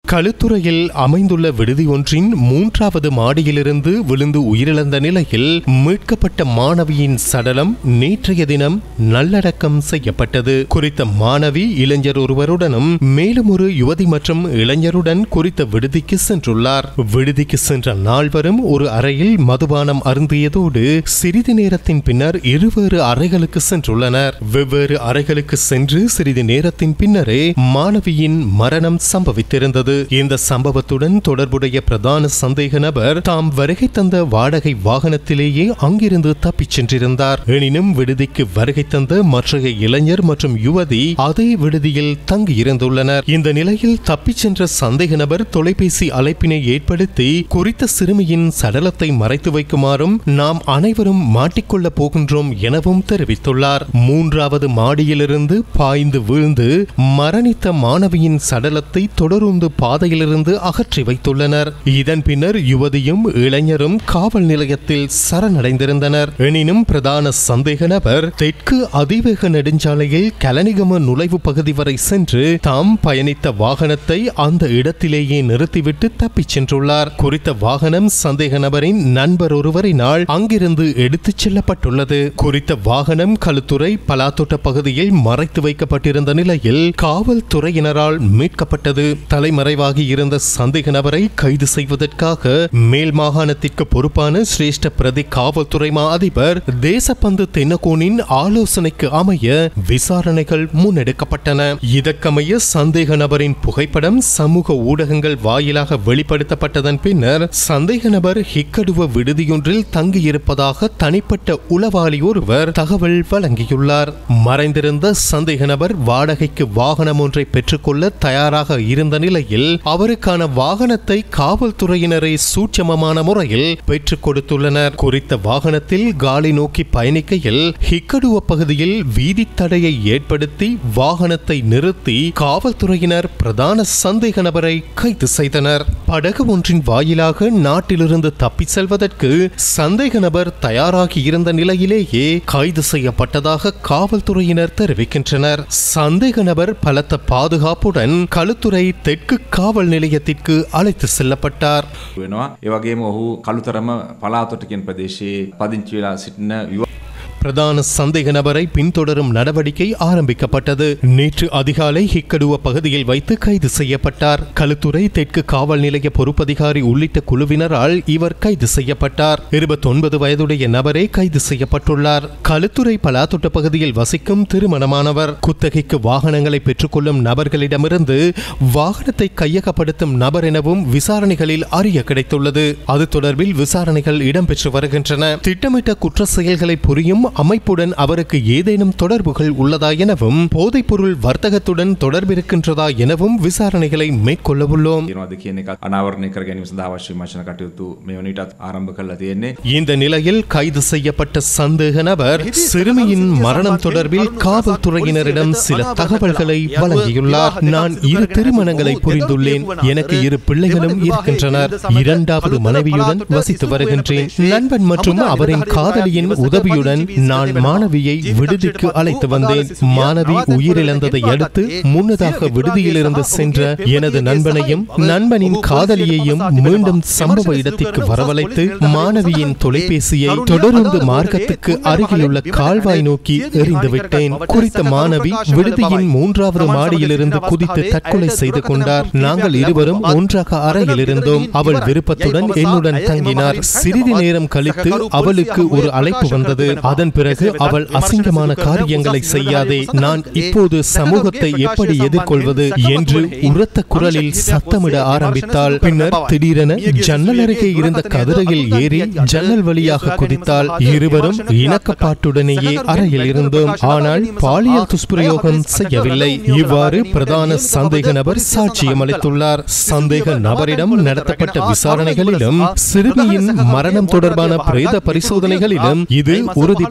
களுத்துறையில் அமைந்துள்ள விடுதி ஒன்றின் மூன்றாவது மாடியிலிருந்து விழுந்து உயிரிழந்த நிலையில் மீட்கப்பட்ட மாணவியின் சடலம் நேற்றைய தினம் நல்லடக்கம் செய்யப்பட்டது குறித்த மாணவி இளைஞர் ஒருவருடனும் மேலும் ஒரு யுவதி மற்றும் இளைஞருடன் குறித்த விடுதிக்கு சென்றுள்ளார் விடுதிக்கு சென்ற நால்வரும் ஒரு அறையில் மதுபானம் அருந்தியதோடு சிறிது நேரத்தின் பின்னர் இருவேறு அறைகளுக்கு சென்றுள்ளனர் வெவ்வேறு அறைகளுக்கு சென்று சிறிது நேரத்தின் பின்னரே மாணவியின் மரணம் சம்பவித்திருந்தது இந்த சம்பவத்துடன் தொடர்புடைய பிரதான சந்தேக நபர் தாம் வருகை தந்த வாடகை வாகனத்திலேயே அங்கிருந்து தப்பிச் சென்றிருந்தார் எனினும் விடுதிக்கு வருகை தந்த மற்றைய இளைஞர் மற்றும் யுவதி அதே விடுதியில் தங்கியிருந்துள்ளனர் இந்த நிலையில் தப்பிச் சென்ற சந்தேக நபர் தொலைபேசி அழைப்பினை ஏற்படுத்தி குறித்த சிறுமியின் சடலத்தை மறைத்து வைக்குமாறும் நாம் அனைவரும் மாட்டிக்கொள்ளப் போகின்றோம் எனவும் தெரிவித்துள்ளார் மூன்றாவது மாடியிலிருந்து பாய்ந்து வீழ்ந்து மரணித்த மாணவியின் சடலத்தை தொடருந்து பாதையிலிருந்து அகற்றி வைத்துள்ளனர் இதன் பின்னர் யுவதியும் இளைஞரும் காவல் நிலையத்தில் சரணடைந்திருந்தனர் எனினும் பிரதான சந்தேக நபர் தெற்கு அதிவேக நெடுஞ்சாலையில் கலனிகம நுழைவு பகுதி வரை சென்று தாம் பயணித்த வாகனத்தை அந்த இடத்திலேயே நிறுத்திவிட்டு தப்பிச் சென்றுள்ளார் குறித்த வாகனம் சந்தேக நபரின் நண்பர் ஒருவரினால் அங்கிருந்து எடுத்துச் செல்லப்பட்டுள்ளது குறித்த வாகனம் களுத்துறை பலாத்தோட்ட பகுதியில் மறைத்து வைக்கப்பட்டிருந்த நிலையில் காவல்துறையினரால் மீட்கப்பட்டது தலைமறைவாகி இருந்த சந்தேக நபரை கைது செய்வதற்காக மேல் மாகாணத்திற்கு பொறுப்பான சிரேஷ்ட பிரதி காவல்துறை மா அதிபர் தேசப்பந்து தென்னகோனின் ஆலோசனைக்கு அமைய விசாரணைகள் முன்னெடுக்கப்பட்டன இதற்கமைய சந்தேக நபரின் புகைப்படம் சமூக ஊடகங்கள் வாயிலாக வெளிப்படுத்தப்பட்டதன் பின்னர் சந்தேக நபர் ஹிக்கடுவ விடுதியொன்றில் தங்கியிருப்பதாக தனிப்பட்ட உளவாளி ஒருவர் தகவல் வழங்கியுள்ளார் மறைந்திருந்த சந்தேக நபர் வாடகைக்கு வாகனம் ஒன்றை பெற்றுக்கொள்ள தயாராக இருந்த நிலையில் அவருக்கான வாகனத்தை காவல்துறையினரை சூட்சமமான முறையில் பெற்றுக் கொடுத்துள்ளனர் குறித்த வாகனத்தில் காலி நோக்கி பயணிக்கையில் ஹிக்கடுவ பகுதியில் வீதி தடையை ஏற்படுத்தி வாகனத்தை நிறுத்தி காவல்துறையினர் பிரதான சந்தேக நபரை கைது செய்தனர் படகு ஒன்றின் வாயிலாக நாட்டிலிருந்து தப்பிச் செல்வதற்கு சந்தேக நபர் தயாராகி இருந்த நிலையிலேயே கைது செய்யப்பட்டதாக காவல்துறையினர் தெரிவிக்கின்றனர் சந்தேக நபர் பலத்த பாதுகாப்புடன் களுத்துறை தெற்கு காவல் நிலையத்திற்கு அழைத்து செல்லப்பட்டார் වෙනවා ඒවගේම ඔහු කළුතරම පලාතොටකින් ප්‍රදේශයේ පදිංචි වෙලා සිටින යුව பிரதான சந்தேக நபரை பின்தொடரும் நடவடிக்கை ஆரம்பிக்கப்பட்டது நேற்று அதிகாலை ஹிக்கடுவ பகுதியில் வைத்து கைது செய்யப்பட்டார் களுத்துறை தெற்கு காவல் நிலைய பொறுப்பதிகாரி உள்ளிட்ட குழுவினரால் இவர் கைது செய்யப்பட்டார் இருபத்தொன்பது வயதுடைய நபரே கைது செய்யப்பட்டுள்ளார் களுத்துறை பலாத்தொட்ட பகுதியில் வசிக்கும் திருமணமானவர் குத்தகைக்கு வாகனங்களை பெற்றுக்கொள்ளும் நபர்களிடமிருந்து வாகனத்தை கையகப்படுத்தும் நபர் எனவும் விசாரணைகளில் அறிய கிடைத்துள்ளது அது தொடர்பில் விசாரணைகள் இடம்பெற்று வருகின்றன திட்டமிட்ட குற்ற செயல்களை புரியும் அமைப்புடன் அவருக்கு ஏதேனும் தொடர்புகள் உள்ளதா எனவும் போதைப்பொருள் வர்த்தகத்துடன் தொடர்பிருக்கின்றதா எனவும் விசாரணைகளை மேற்கொள்ள உள்ளோம் තියෙනවද කියන එක අනාවරණය කර ගැනීම සඳහා අවශ්‍ය වචන කටයුතු මේ වනටත් ආරම්භ කරලා තියෙන්නේ இந்த நிலையில் கைது செய்யப்பட்ட சந்தேக நபர் சிறுமியின் மரணம் தொடர்பில் காவல்துறையினரிடம் சில தகவல்களை வழங்கியுள்ளார் நான் இரு திருமணங்களை புரிந்துள்ளேன் எனக்கு இரு பிள்ளைகளும் இருக்கின்றனர் இரண்டாவது மனைவியுடன் வசித்து வருகின்றேன் நண்பன் மற்றும் அவரின் காதலியின் உதவியுடன் நான் மாணவியை விடுதிக்கு அழைத்து வந்தேன் மாணவி உயிரிழந்ததை அடுத்து முன்னதாக விடுதியிலிருந்து சென்ற எனது நண்பனையும் நண்பனின் காதலியையும் மீண்டும் சம்பவ இடத்திற்கு வரவழைத்து மாணவியின் தொலைபேசியை தொடர்ந்து மார்க்கத்துக்கு அருகிலுள்ள கால்வாய் நோக்கி எறிந்துவிட்டேன் குறித்த மாணவி விடுதியின் மூன்றாவது மாடியிலிருந்து குதித்து தற்கொலை செய்து கொண்டார் நாங்கள் இருவரும் ஒன்றாக அறையில் இருந்தோம் அவள் விருப்பத்துடன் என்னுடன் தங்கினார் சிறிது நேரம் கழித்து அவளுக்கு ஒரு அழைப்பு வந்தது அதன் பிறகு அவள் அசிங்கமான காரியங்களை செய்யாதே நான் இப்போது சமூகத்தை எப்படி எதிர்கொள்வது என்று உரத்த குரலில் சத்தமிட ஆரம்பித்தாள் பின்னர் திடீரென ஜன்னல் அருகே இருந்த கதிரையில் ஏறி ஜன்னல் வழியாக குதித்தாள் இருவரும் இணக்கப்பாட்டுடனேயே அறையில் இருந்தோம் ஆனால் பாலியல் துஷ்பிரயோகம் செய்யவில்லை இவ்வாறு பிரதான சந்தேக நபர் சாட்சியம் அளித்துள்ளார் சந்தேக நபரிடம் நடத்தப்பட்ட விசாரணைகளிலும் சிறுமியின் மரணம் தொடர்பான பிரேத பரிசோதனைகளிலும் இது உறுதிப்படுத்தப்பட்டது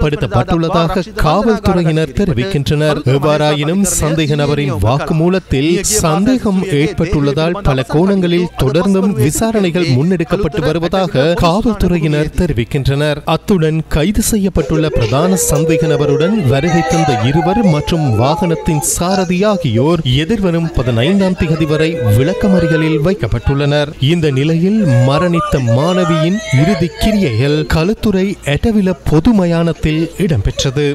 கையகப்படுத்தப்பட்டுள்ளதாக காவல்துறையினர் தெரிவிக்கின்றனர் எவ்வாறாயினும் சந்தேக நபரின் வாக்குமூலத்தில் சந்தேகம் ஏற்பட்டுள்ளதால் பல கோணங்களில் தொடர்ந்தும் விசாரணைகள் முன்னெடுக்கப்பட்டு வருவதாக காவல்துறையினர் தெரிவிக்கின்றனர் அத்துடன் கைது செய்யப்பட்டுள்ள பிரதான சந்தேக நபருடன் வருகை தந்த இருவர் மற்றும் வாகனத்தின் சாரதி ஆகியோர் எதிர்வரும் பதினைந்தாம் தேதி வரை விளக்கமறியலில் வைக்கப்பட்டுள்ளனர் இந்த நிலையில் மரணித்த மாணவியின் இறுதி கிரியைகள் களுத்துறை எட்டவில பொது மயானத்தில் இடம்பெற்றது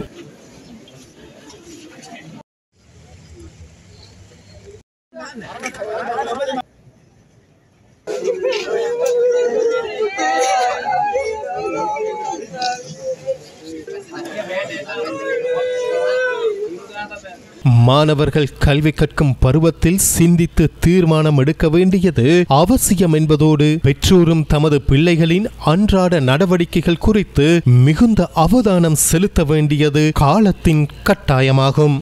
மாணவர்கள் கல்வி கற்கும் பருவத்தில் சிந்தித்து தீர்மானம் எடுக்க வேண்டியது அவசியம் என்பதோடு பெற்றோரும் தமது பிள்ளைகளின் அன்றாட நடவடிக்கைகள் குறித்து மிகுந்த அவதானம் செலுத்த வேண்டியது காலத்தின் கட்டாயமாகும்